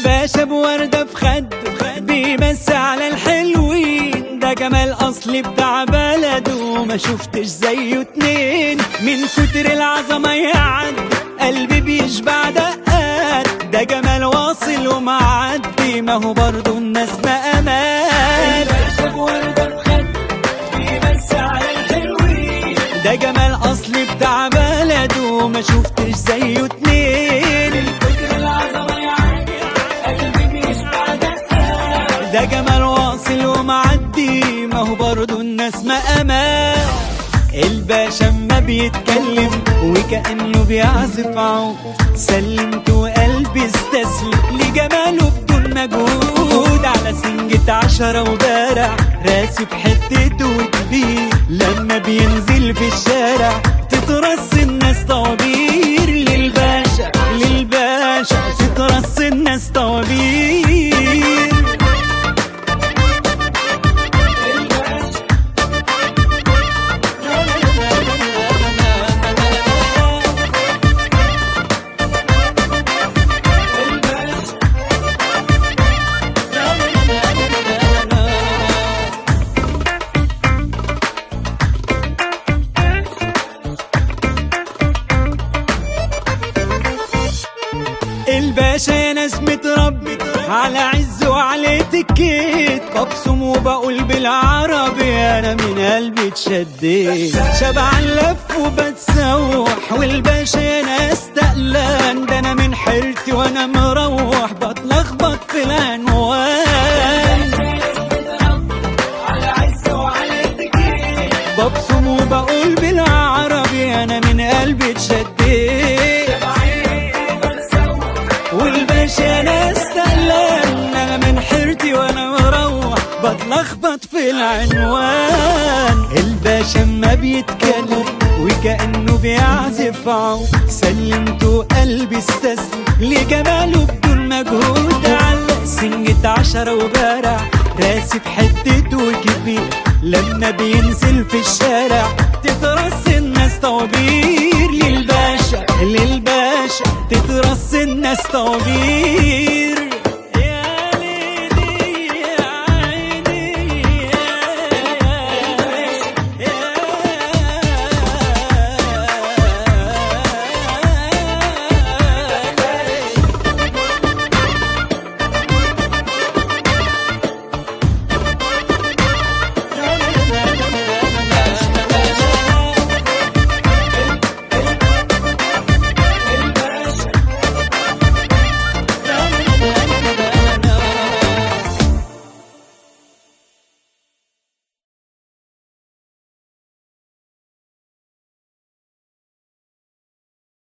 الباشا بوردة في خد بيمس على الحلوين ده جمال اصلي بتاع بلده ما شفتش زيه اتنين من كتر العظمة يعدي قلبي بيشبع دقات ده جمال واصل ومعدي ما هو برضه الناس ما امان الباشا بوردة في خد بيمس على الحلوين ده جمال اصلي بتاع بلده ما شفتش زيه اتنين من كتر العظمة يعدي قلبي بيشبع دقات ده جمال واصل ومعدي ما هو برضه الناس ما امان الباشا ما بيتكلم وكأنه بيعزف عود سلمت وقلبي استسلم لجماله بدون مجهود على سنجة عشرة وبارع راسي في حتته كبير لما بينزل في الشارع تترص الناس طوابير للباشا للباشا تترص الناس طوابير الباشا يا ناس متربي على عز وعلى اتيكيت ببصم وبقول بالعربي انا من قلبي اتشديت شبعان لف وبتسوح والباشا يا ناس تقلان ده انا من حيرتي وانا مروح بتلخبط في العنوان ببصم وبقول بالعربي انا من قلبي اتشديت والباشا ناس تقلان انا من حيرتي وانا مروح بتلخبط في العنوان الباشا ما بيتكلم وكأنه بيعزف عود سلمته قلبي استسلم لجماله بدون مجهود علق سنجة عشرة وبارع راسي في حتته كبير لما بينزل في الشارع تترص الناس طوابير للباشا للباشا تترص الناس طوابير